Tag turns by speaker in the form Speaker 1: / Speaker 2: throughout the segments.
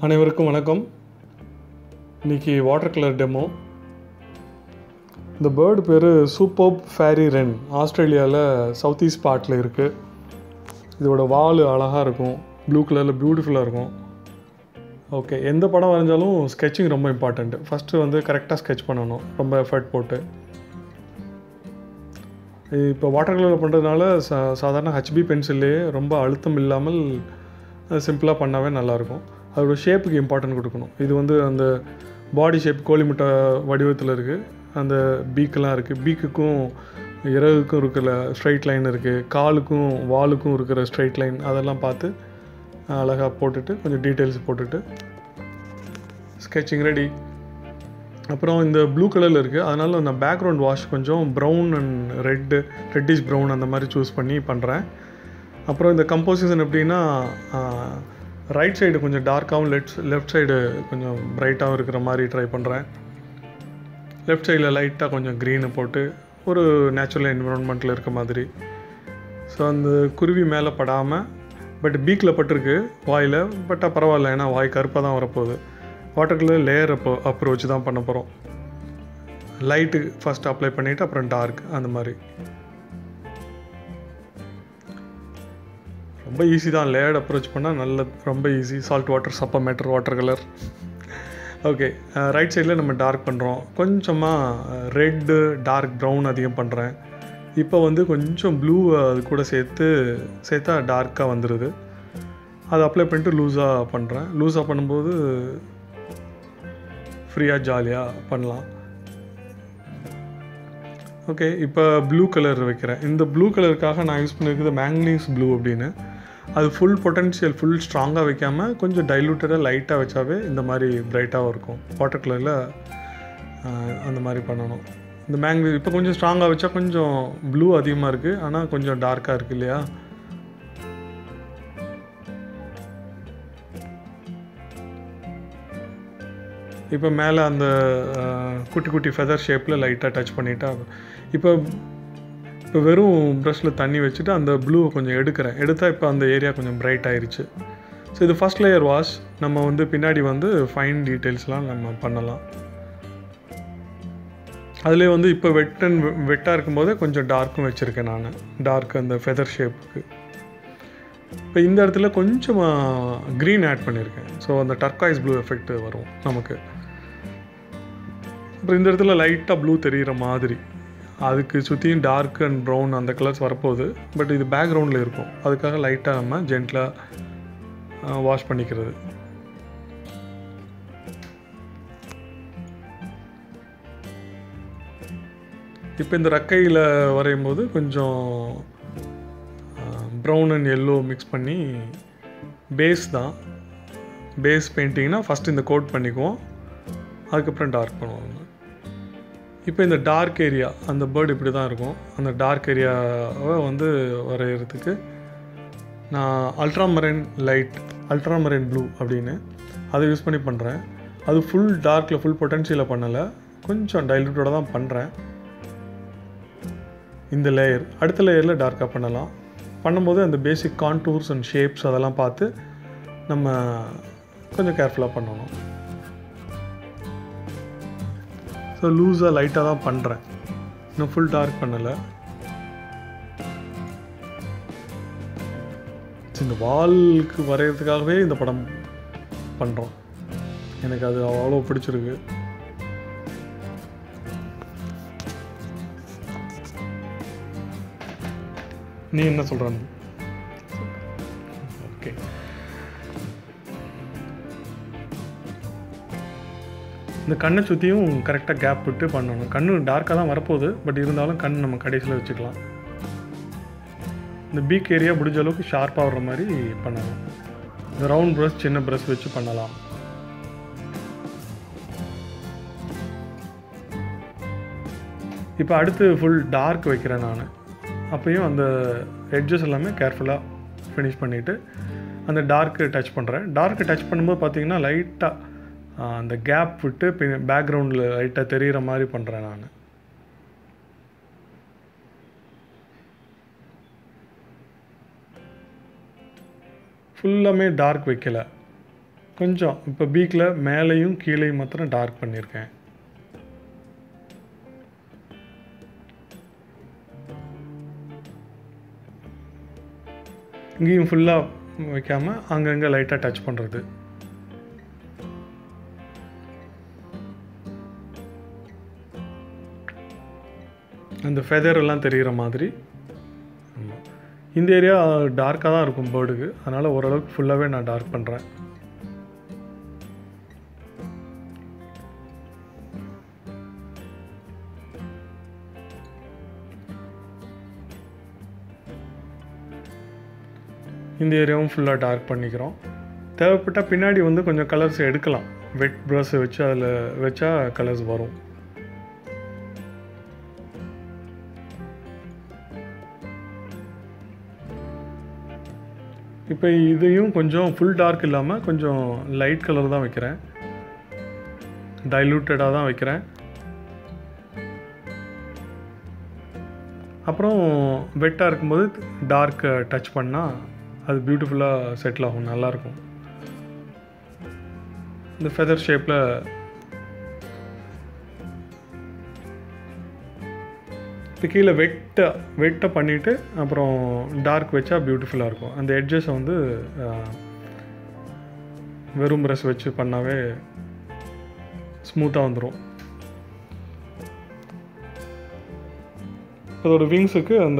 Speaker 1: அனைவருக்கும் வணக்கம் இன்னைக்கு வாட்டர் கலர் டெமோ இந்த பேர்டு பேர் சூப்பர் ஃபேரி ரென் ஆஸ்திரேலியாவில் சவுத் ஈஸ்ட் பார்ட்டில் இருக்குது இதோட வால் அழகாக இருக்கும் ப்ளூ கலரில் பியூட்டிஃபுல்லாக இருக்கும் ஓகே எந்த படம் வரைஞ்சாலும் ஸ்கெட்சிங் ரொம்ப இம்பார்ட்டண்ட்டு ஃபஸ்ட்டு வந்து கரெக்டாக ஸ்கெட்ச் பண்ணணும் ரொம்ப எஃபர்ட் போட்டு இப்போ வாட்டர் கலரில் பண்ணுறதுனால சா சாதாரண ஹச்பி பென்சில்லையே ரொம்ப அழுத்தம் இல்லாமல் சிம்பிளாக பண்ணாவே நல்லாயிருக்கும் அதோட ஷேப்புக்கு இம்பார்ட்டன்ட் கொடுக்கணும் இது வந்து அந்த பாடி ஷேப் கோழி முட்டை வடிவத்தில் இருக்குது அந்த பீக்கெல்லாம் இருக்குது பீக்குக்கும் இறகுக்கும் இருக்கிற ஸ்ட்ரைட் லைன் இருக்குது காலுக்கும் வாலுக்கும் இருக்கிற ஸ்ட்ரைட் லைன் அதெல்லாம் பார்த்து அழகாக போட்டுட்டு கொஞ்சம் டீட்டெயில்ஸ் போட்டுட்டு ஸ்கெட்சிங் ரெடி அப்புறம் இந்த ப்ளூ கலரில் இருக்குது அதனால் நான் பேக்ரவுண்ட் வாஷ் கொஞ்சம் brown and red reddish brown அந்த மாதிரி சூஸ் பண்ணி பண்ணுறேன் அப்புறம் இந்த கம்போசிஷன் எப்படின்னா ரைட் சைடு கொஞ்சம் டார்க்காகவும் லெஃப்ட் லெஃப்ட் சைடு கொஞ்சம் பிரைட்டாகவும் இருக்கிற மாதிரி ட்ரை பண்ணுறேன் லெஃப்ட் சைடில் லைட்டாக கொஞ்சம் க்ரீனை போட்டு ஒரு நேச்சுரல் என்விரான்மெண்ட்டில் இருக்க மாதிரி ஸோ அந்த குருவி மேலே படாமல் பட் பீக்கில் பட்டிருக்கு வாயில் பட்டால் பரவாயில்ல ஏன்னா வாய் கருப்பாக தான் வரப்போகுது வாட்டர் கலர் லேயர் அப்போ அப்ரோச் தான் பண்ண போகிறோம் லைட்டு ஃபஸ்ட் அப்ளை பண்ணிவிட்டு அப்புறம் டார்க் அந்த மாதிரி ரொம்ப ஈஸி தான் லேயர்ட் அப்ரோச் பண்ணால் நல்ல ரொம்ப ஈஸி சால்ட் வாட்டர் சப்ப matter water colour okay right சைடில் நம்ம டார்க் பண்ணுறோம் கொஞ்சமாக ரெட்டு டார்க் ப்ரௌன் அதிகம் பண்ணுறேன் இப்போ வந்து கொஞ்சம் ப்ளூ அது கூட சேர்த்து சேர்த்தா டார்க்காக வந்துடுது அதை அப்ளை பண்ணிட்டு லூஸாக பண்ணுறேன் லூஸாக பண்ணும்போது ஃப்ரீயாக ஜாலியாக பண்ணலாம் ஓகே இப்போ ப்ளூ கலர் வைக்கிறேன் இந்த ப்ளூ கலருக்காக நான் யூஸ் பண்ணியிருக்கிறது மேங்னீஸ் ப்ளூ அப்படின்னு அது ஃபுல் பொட்டன்ஷியல் ஃபுல் ஸ்ட்ராங்காக வைக்காமல் கொஞ்சம் டைலூட்டடாக லைட்டாக வச்சாவே இந்த மாதிரி பிரைட்டாகவும் இருக்கும் வாட்டர் கலரில் அந்த மாதிரி பண்ணணும் இந்த மேங்னீ இப்போ கொஞ்சம் ஸ்ட்ராங்காக வச்சா கொஞ்சம் ப்ளூ அதிகமாக இருக்குது ஆனால் கொஞ்சம் டார்க்காக இருக்குது இல்லையா இப்போ மேலே அந்த குட்டி குட்டி ஃபெதர் ஷேப்பில் லைட்டாக டச் பண்ணிட்டா இப்போ இப்போ வெறும் ப்ரஷில் தண்ணி வச்சுட்டு அந்த ப்ளூவை கொஞ்சம் எடுக்கிறேன் எடுத்தால் இப்போ அந்த ஏரியா கொஞ்சம் பிரைட் ஆயிடுச்சு ஸோ இது ஃபஸ்ட் லேயர் வாஷ் நம்ம வந்து பின்னாடி வந்து ஃபைன் டீட்டெயில்ஸ்லாம் நம்ம பண்ணலாம் அதிலே வந்து இப்போ வெட் அண்ட் வெட்டாக இருக்கும்போதே கொஞ்சம் டார்க்கும் வச்சுருக்கேன் நான் டார்க் அந்த ஃபெதர் ஷேப்புக்கு இப்போ இந்த இடத்துல கொஞ்சம் க்ரீன் ஆட் பண்ணியிருக்கேன் ஸோ அந்த டர்காய்ஸ் ப்ளூ எஃபெக்ட் வரும் நமக்கு அப்புறம் இந்த இடத்துல லைட்டாக ப்ளூ தெரிகிற மாதிரி அதுக்கு சுற்றியும் டார்க் அண்ட் ப்ரௌன் அந்த கலர்ஸ் வரப்போகுது பட் இது பேக்ரவுண்டில் இருக்கும் அதுக்காக லைட்டாக நம்ம ஜென்டலாக வாஷ் பண்ணிக்கிறது இப்போ இந்த ரக்கையில் வரையும் போது கொஞ்சம் ப்ரௌன் அண்ட் எல்லோ மிக்ஸ் பண்ணி பேஸ் தான் பேஸ் பெயிண்டிங்னா ஃபஸ்ட்டு இந்த கோட் பண்ணிக்குவோம் அதுக்கப்புறம் டார்க் பண்ணுவோம் இப்போ இந்த டார்க் ஏரியா அந்த பேர்டு இப்படி தான் இருக்கும் அந்த டார்க் ஏரியாவை வந்து வரைகிறதுக்கு நான் அல்ட்ராமரைன் லைட் அல்ட்ராமரைன் ப்ளூ அப்படின்னு அதை யூஸ் பண்ணி பண்ணுறேன் அது ஃபுல் டார்க்கில் ஃபுல் பொட்டன்ஷியலில் பண்ணலை கொஞ்சம் டைல்யூட்டோட தான் பண்ணுறேன் இந்த லேயர் அடுத்த லேயரில் டார்க்காக பண்ணலாம் பண்ணும்போது அந்த பேசிக் கான்டூர்ஸ் அண்ட் ஷேப்ஸ் அதெல்லாம் பார்த்து நம்ம கொஞ்சம் கேர்ஃபுல்லாக பண்ணணும் ஸோ லூஸாக லைட்டாக தான் பண்ணுறேன் இன்னும் ஃபுல் டார்க் பண்ணலை இந்த வால்க்கு வரைகிறதுக்காகவே இந்த படம் பண்ணுறோம் எனக்கு அது அவ்வளோ பிடிச்சிருக்கு நீ என்ன சொல்கிறான் ஓகே இந்த கண்ணை சுற்றியும் கரெக்டாக கேப் விட்டு பண்ணணும் கண்ணு டார்க்காக தான் வரப்போகுது பட் இருந்தாலும் கண் நம்ம கடைசியில் வச்சுக்கலாம் இந்த பீக் ஏரியா முடிஞ்ச அளவுக்கு ஷார்ப்பாக வர்ற மாதிரி பண்ணலாம் இந்த ரவுண்ட் ப்ரஷ் சின்ன ப்ரஷ் வச்சு பண்ணலாம் இப்போ அடுத்து ஃபுல் டார்க் வைக்கிறேன் நான் அப்போயும் அந்த எட்ஜஸ் எல்லாமே கேர்ஃபுல்லாக ஃபினிஷ் பண்ணிவிட்டு அந்த டார்க்கு டச் பண்ணுறேன் டார்க்கு டச் பண்ணும்போது பார்த்தீங்கன்னா லைட்டாக அந்த கேப் விட்டு பேக்ரவுண்டில் லைட்டாக தெரிகிற மாதிரி பண்ணுறேன் நான் ஃபுல்லாமே டார்க் வைக்கல கொஞ்சம் இப்போ பீக்கில் மேலேயும் கீழேயும் மாத்திரம் டார்க் பண்ணியிருக்கேன் இங்கேயும் ஃபுல்லாக வைக்காமல் அங்கங்கே லைட்டாக டச் பண்ணுறது அந்த ஃபெதர் எல்லாம் தெரிகிற மாதிரி ஆமாம் இந்த ஏரியா டார்க்காக தான் இருக்கும் பேர்டுக்கு அதனால் ஓரளவுக்கு ஃபுல்லாகவே நான் டார்க் பண்ணுறேன் இந்த ஏரியாவும் ஃபுல்லாக டார்க் பண்ணிக்கிறோம் தேவைப்பட்டால் பின்னாடி வந்து கொஞ்சம் கலர்ஸ் எடுக்கலாம் வெட் ப்ரஷ் வச்சு அதில் வச்சா கலர்ஸ் வரும் இப்போ இதையும் கொஞ்சம் ஃபுல் டார்க் இல்லாமல் கொஞ்சம் லைட் கலர் தான் வைக்கிறேன் டைலூட்டடாக தான் வைக்கிறேன் அப்புறம் வெட்டாக இருக்கும்போது டார்க் டச் பண்ணால் அது பியூட்டிஃபுல்லாக செட்டில் ஆகும் நல்லாயிருக்கும் இந்த ஃபெதர் ஷேப்பில் இப்போ கீழே வெட்டை வெட்டை பண்ணிவிட்டு அப்புறம் டார்க் வச்சா பியூட்டிஃபுல்லாக இருக்கும் அந்த எட்ஜஸை வந்து ஆஹ், வெறும் ப்ரஷ் வச்சு பண்ணாவே ஸ்மூத்தாக வந்துடும் அதோட விங்ஸுக்கு அந்த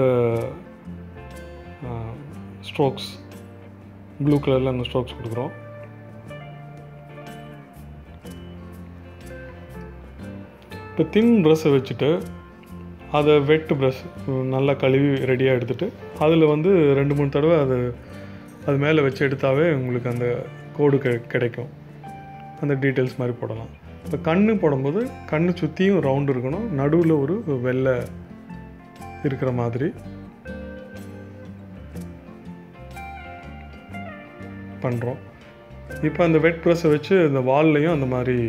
Speaker 1: ஸ்ட்ரோக்ஸ் ப்ளூ கலரில் அந்த ஸ்ட்ரோக்ஸ் கொடுக்குறோம் இப்போ தின் ப்ரஷ்ஷை வச்சுட்டு அதை வெட் ப்ரஷ் நல்லா கழுவி ரெடியாக எடுத்துட்டு அதில் வந்து ரெண்டு மூணு தடவை அது அது மேலே வச்சு எடுத்தாவே உங்களுக்கு அந்த கோடு கெ கிடைக்கும் அந்த டீட்டெயில்ஸ் மாதிரி போடலாம் இப்போ கண்ணு போடும்போது கண்ணு சுற்றியும் ரவுண்டு இருக்கணும் நடுவில் ஒரு வெள்ளை இருக்கிற மாதிரி பண்ணுறோம் இப்போ அந்த வெட் ப்ரஷ்ஷை வச்சு இந்த வால்லையும் அந்த மாதிரி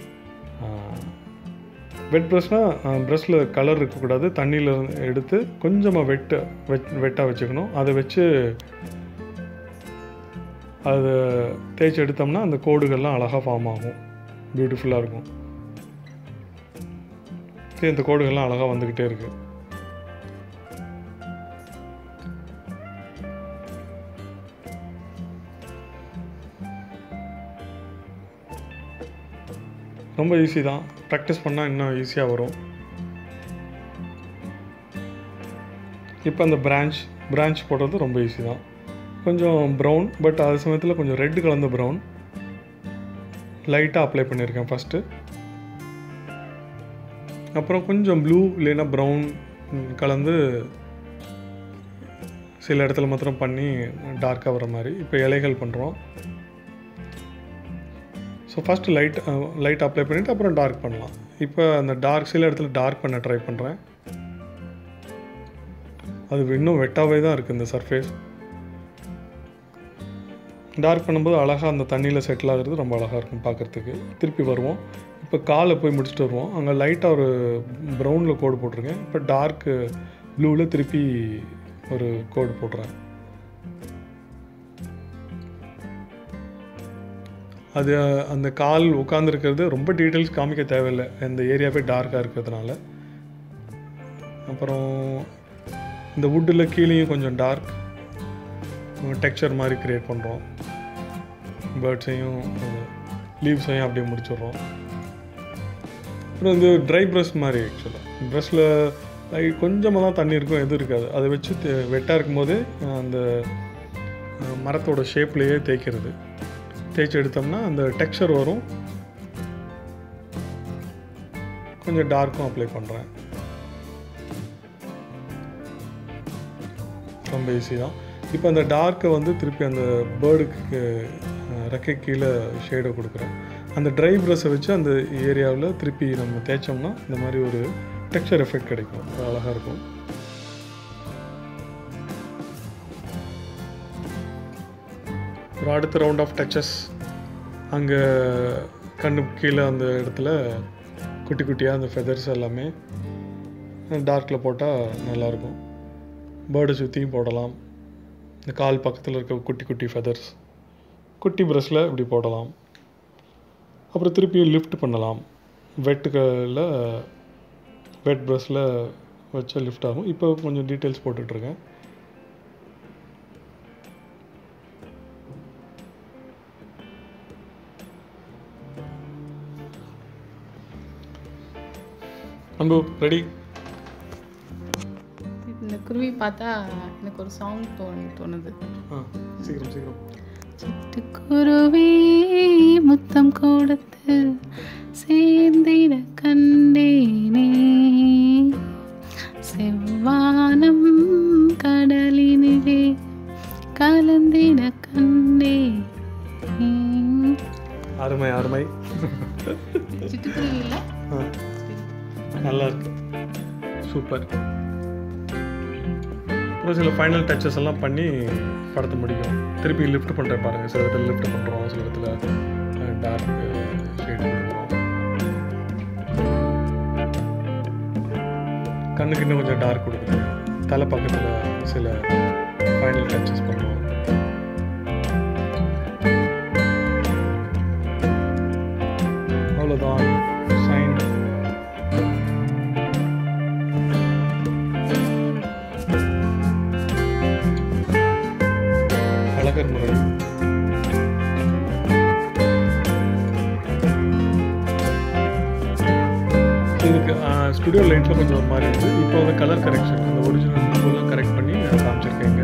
Speaker 1: வெட் ப்ரஷ்னால் ப்ரஷ்ஷில் கலர் இருக்கக்கூடாது தண்ணியில் எடுத்து கொஞ்சமாக வெட்டு வெட் வெட்டாக வச்சுக்கணும் அதை வச்சு அதை தேய்ச்சி எடுத்தோம்னா அந்த கோடுகள்லாம் அழகாக ஃபார்ம் ஆகும் பியூட்டிஃபுல்லாக இருக்கும் சரி இந்த கோடுகள்லாம் அழகாக வந்துக்கிட்டே இருக்குது ரொம்ப ஈஸி தான் ப்ராக்டிஸ் பண்ணால் இன்னும் ஈஸியாக வரும் இப்போ அந்த பிரான்ச் பிரான்ச் போடுறது ரொம்ப ஈஸி தான் கொஞ்சம் ப்ரௌன் பட் அது சமயத்தில் கொஞ்சம் ரெட் கலந்த ப்ரௌன் லைட்டாக அப்ளை பண்ணியிருக்கேன் ஃபஸ்ட்டு அப்புறம் கொஞ்சம் ப்ளூ இல்லைன்னா ப்ரௌன் கலந்து சில இடத்துல மாத்திரம் பண்ணி டார்க்காக வர மாதிரி இப்போ இலைகள் பண்ணுறோம் so first light light apply பண்ணிவிட்டு அப்புறம் டார்க் பண்ணலாம் இப்போ அந்த டார்க் சில இடத்துல டார்க் பண்ண ட்ரை பண்ணுறேன் அது இன்னும் வெட்டாவே தான் இருக்குது இந்த சர்ஃபேஸ் டார்க் பண்ணும்போது அழகாக அந்த தண்ணியில் செட்டில் ஆகுறது ரொம்ப அழகாக இருக்கும் பார்க்குறதுக்கு திருப்பி வருவோம் இப்போ காலை போய் முடிச்சுட்டு வருவோம் அங்கே லைட்டாக ஒரு ப்ரௌனில் கோடு போட்டிருக்கேன் இப்போ டார்க்கு ப்ளூவில் திருப்பி ஒரு கோடு போடுறேன் அது அந்த கால் உட்காந்துருக்கிறது ரொம்ப டீட்டெயில்ஸ் காமிக்க தேவையில்லை இந்த ஏரியாவே டார்க்காக இருக்கிறதுனால அப்புறம் இந்த வுட்டில் கீழேயும் கொஞ்சம் டார்க் டெக்ஸ்சர் மாதிரி க்ரியேட் பண்ணுறோம் பேர்ட்ஸையும் லீவ்ஸையும் அப்படியே முடிச்சிடுறோம் அப்புறம் இது ட்ரை ப்ரஷ் மாதிரி ஆக்சுவலாக ப்ரஷில் கொஞ்சமாக தான் தண்ணி இருக்கும் எதுவும் இருக்காது அதை வச்சு வெட்டாக இருக்கும்போதே அந்த அஹ், மரத்தோட ஷேப்லேயே தேய்க்கிறது தேய்ச்சி எடுத்தோம்னா அந்த டெக்ஸ்சர் வரும் கொஞ்சம் டார்க்கும் அப்ளை பண்ணுறேன் ரொம்ப ஈஸி தான் இப்போ அந்த டார்க்கை வந்து திருப்பி அந்த பேர்டுக்கு ரெக்கை கீழே ஷேடை கொடுக்குறேன் அந்த ட்ரை ப்ரஷை வச்சு அந்த ஏரியாவில் திருப்பி நம்ம தேய்ச்சோம்னா இந்த மாதிரி ஒரு டெக்ஸ்சர் எஃபெக்ட் கிடைக்கும் அது அழகாக இருக்கும் ஒரு அடுத்த ரவுண்ட் ஆஃப் டச்சஸ் அங்கே கண்ணு கீழே அந்த இடத்துல குட்டி குட்டியாக அந்த ஃபெதர்ஸ் எல்லாமே டார்க்கில் போட்டால் நல்லாயிருக்கும் பேர்டை சுற்றியும் போடலாம் இந்த கால் பக்கத்தில் இருக்க குட்டி குட்டி ஃபெதர்ஸ் குட்டி ப்ரஷில் இப்படி போடலாம் அப்புறம் திருப்பி லிஃப்ட் பண்ணலாம் வெட்டுகளில் வெட் ப்ரஷில் வச்சா லிஃப்ட் ஆகும் இப்போ கொஞ்சம் டீட்டெயில்ஸ் போட்டுட்ருக்கேன் அன்பு ரெடி
Speaker 2: இந்த குருவி பார்த்தா எனக்கு ஒரு சாங் தோணு தோணுது
Speaker 1: ஆ சீக்கிரம் சீக்கிரம்
Speaker 2: சிட்டுக்குருவி முத்தம் கொடுத்து சேர்ந்திட கண்டேனே செவ்வானம் கடலினிலே கலந்திட கண்டேனே
Speaker 1: அருமை அருமை
Speaker 2: சிட்டுக்குருவி இல்லை
Speaker 1: ஆ நல்லா இருக்கு சூப்பர் அப்புறம் சில ஃபைனல் டச்சஸ் எல்லாம் பண்ணி படத்தை முடிக்கும் திருப்பி லிஃப்ட் பண்ணுறேன் பாருங்கள் சில இடத்துல லிஃப்ட் பண்ணுறோம் சில இடத்துல டார்க் ஷேட் கொடுக்குறோம் கண்ணுக்கு இன்னும் கொஞ்சம் டார்க் கொடுக்குறேன் தலை பக்கத்தில் சில ஃபைனல் டச்சஸ் பண்ணுவோம் அவ்வளோதான் சைன் அழகர் முறை இதுக்கு ஸ்டுடியோ லைட்டில் கொஞ்சம் ஒரு மாதிரி இருக்குது இப்போ வந்து கலர் கரெக்ஷன் அந்த ஒரிஜினல் ஃபுல்லாக கரெக்ட் பண்ணி காமிச்சிருக்கேங்க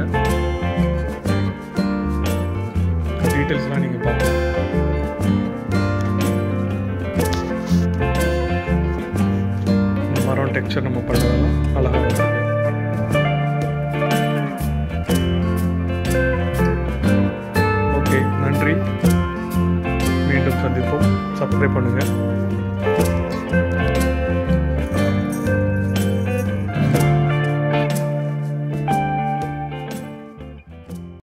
Speaker 1: டீட்டெயில்ஸ்லாம் நீங்கள் பார்க்கலாம் இந்த மரம் டெக்ஸ்சர் நம்ம பண்ணதெல்லாம் அழகாக இருக்கு ஓகே நன்றி மீண்டும் சந்திப்போம் சப்ஸ்கிரைப் பண்ணுங்கள்